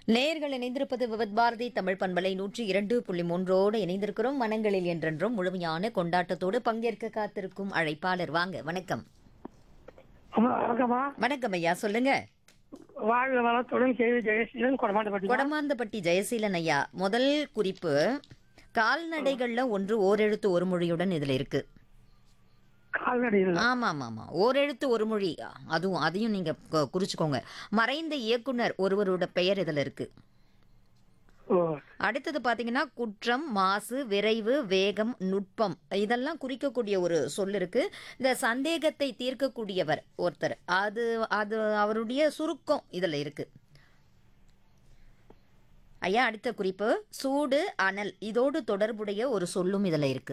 நேயர்கள் இணைந்திருப்பது விவத் பாரதி தமிழ் பண்பலை நூற்றி இரண்டு புள்ளி மூன்றோடு இணைந்திருக்கிறோம் மனங்களில் என்றென்றும் முழுமையான கொண்டாட்டத்தோடு பங்கேற்க காத்திருக்கும் அழைப்பாளர் வாங்க வணக்கம் அம்மா வணக்கம்மா வணக்கம் ஐயா சொல்லுங்க வாழ்க வளத்துடன் கேள்வி ஜெயசீலன் கொடமாட்டப்பட்டி கொடமாந்தப்பட்டி ஜெயசீலன் ஐயா முதல் குறிப்பு கால்நடைகள்ல ஒன்று ஓரெழுத்து ஒரு மொழியுடன் இதுல இருக்கு கால்நடையில் ஆமா ஆமா ஆமா ஓரெழுத்து ஒரு மொழி அதுவும் அதையும் நீங்க கு- குறிச்சுக்கோங்க மறைந்த இயக்குனர் ஒருவரோட பெயர் இதுல இருக்கு ஓ அடுத்தது பாத்தீங்கன்னா குற்றம் மாசு விரைவு வேகம் நுட்பம் இதெல்லாம் குறிக்கக்கூடிய ஒரு சொல் இருக்கு இந்த சந்தேகத்தை தீர்க்கக்கூடியவர் ஒருத்தர் அது அது அவருடைய சுருக்கம் இதுல இருக்கு ஐயா அடுத்த குறிப்பு சூடு அனல் இதோடு தொடர்புடைய ஒரு சொல்லும் இதுல இருக்கு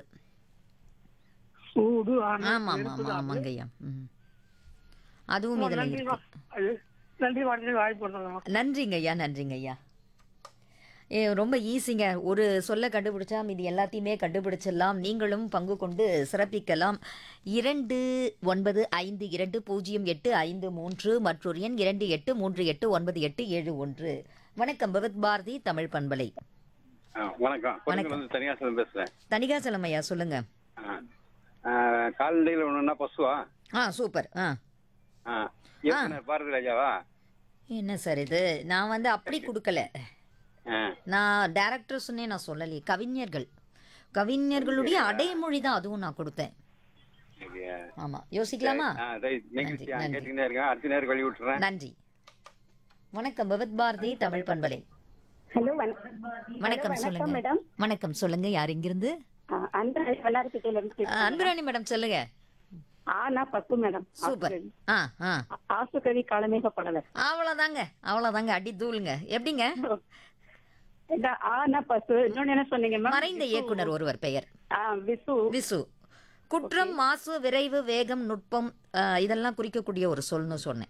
சூடு ஆனல், ஆமா ஆமா நெருப்பு ஆமா தான். ஆமாங்க ஐயா ம். அதுவும் ஓ, இதுல நன்றி இருக்கு வா- அது, நன்றி வாழ்க்கை வாய்ப்பு பண்ணுறோம் நன்றிங்க ஐயா நன்றிங்க ஐயா ஏ ரொம்ப ஈஸிங்க ஒரு சொல்ல கண்டுபிடிச்சா மீதி எல்லாத்தையுமே கண்டுபிடிச்சிடலாம் நீங்களும் பங்கு கொண்டு சிறப்பிக்கலாம் இரண்டு ஒன்பது ஐந்து இரண்டு பூஜ்ஜியம் எட்டு ஐந்து மூன்று மற்றொரு எண் இரண்டு எட்டு மூன்று எட்டு ஒன்பது எட்டு ஏழு ஒன்று வணக்கம் பகவத் பாரதி தமிழ் பண்பலை ஆ, வணக்கம் கொடுங்கல் வந்து தனியாசலம் பேசுறேன் தணிகாசலம் ஐயா சொல்லுங்க ஆ. ஆ, கால்நடையில் ஒண்ணுன்னா பசுவா ஆ சூப்பர் ஆ ஆ. இயக்குனர் பாரதி ராஜாவா என்ன சார் இது நான் வந்து அப்படி கொடுக்கல ஆ. நான் டேரக்டர் சொன்னே நான் சொல்லலையே கவிஞர்கள் கவிஞர்களுடைய அடைமொழி தான் அதுவும் நான் கொடுத்தேன் இது, ஆமா யோசிக்கலாமா ஆ, ரைட். நிகழ்ச்சி நன்றி, ஆ, நன்றி. கேட்டுக்கிட்டே இருக்கேன் அடுத்த நேரம் வழி விட்டுறேன் நன்றி வணக்கம் பகவத் பாரதி தமிழ் பண்பலை ஹலோ வணக்கம் வணக்கம் சொல்லுங்க மேடம் வணக்கம் சொல்லுங்க யார் இங்கிருந்து அந்த வல்லாரப்பேட்டையில இருந்து அஹ், அன்புராணி மேடம் சொல்லுங்க ஆனா பத்து மேடம் சூப்பர் ஆ ஆ ஆசுகவி காலமேக படலர் அவ்வளோதாங்க அவ்வளோதாங்க அடி தூளுங்க எப்படிங்க இந்த ஆனா பசு இன்னொன்னு என்ன சொன்னீங்க மேம் மறைந்த இயக்குனர் ஒருவர் பெயர் ஆ, விசு விசு குற்றம் மாசு விரைவு வேகம் நுட்பம் அஹ், இதெல்லாம் குறிக்கக்கூடிய ஒரு சொல்னு சொன்னேன்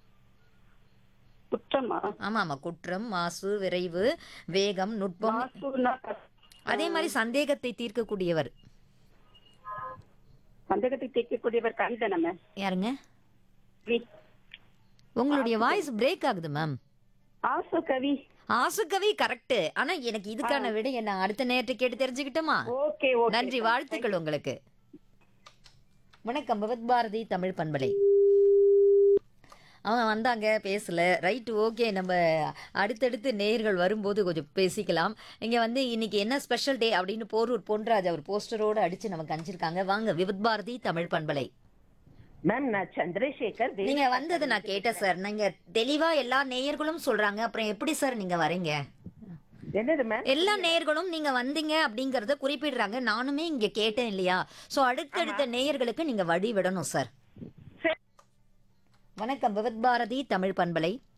குற்றமா ஆமா ஆமா குற்றம் மாசு விரைவு வேகம் நுட்பம் மாசுனா கஸ்- அதே மாதிரி சந்தேகத்தை தீர்க்கக்கூடியவர் சந்தேகத்தை தேக்கக்கூடியவர் கவிதன மேம் யாருங்க வி- உங்களுடைய வாய்ஸ் பிரேக் ஆகுது மேம் ஆசு கவி ஆசுகவி கரெக்ட் ஆனா எனக்கு இதுக்கான விட என்ன அடுத்த நேரத்தை கேட்டு தெரிஞ்சுக்கிட்டோமா ஓகே ஓகே நன்றி வாழ்த்துக்கள் உங்களுக்கு வணக்கம் பகவத் பாரதி தமிழ் பண்பலை அவங்க வந்தாங்க பேசல ரைட்டு ஓகே நம்ம அடுத்தடுத்து நேயர்கள் வரும்போது கொஞ்சம் பேசிக்கலாம் இங்க வந்து இன்னைக்கு என்ன ஸ்பெஷல் டே அப்படின்னு போரூர் பொன்ராஜ் அவர் போஸ்டரோட அடிச்சு நமக்கு அனுப்பிச்சிருக்காங்க வாங்க விபத் பாரதி தமிழ் பண்பலை மேம் நான் சந்திரசேகர் வே- நீங்க வந்தது நான் கேட்டேன் சார் நீங்க தெளிவா எல்லா நேயர்களும் சொல்றாங்க அப்புறம் எப்படி சார் நீங்க வரீங்க என்னது மேம் எல்லா நேயர்களும் நீங்க வந்தீங்க அப்படிங்கறத குறிப்பிடுறாங்க நானுமே இங்க கேட்டேன் இல்லையா சோ அடுத்தடுத்த நேயர்களுக்கு நீங்க வழி விடணும் சார் சரி. வணக்கம் விவத் பாரதி தமிழ் பண்பலை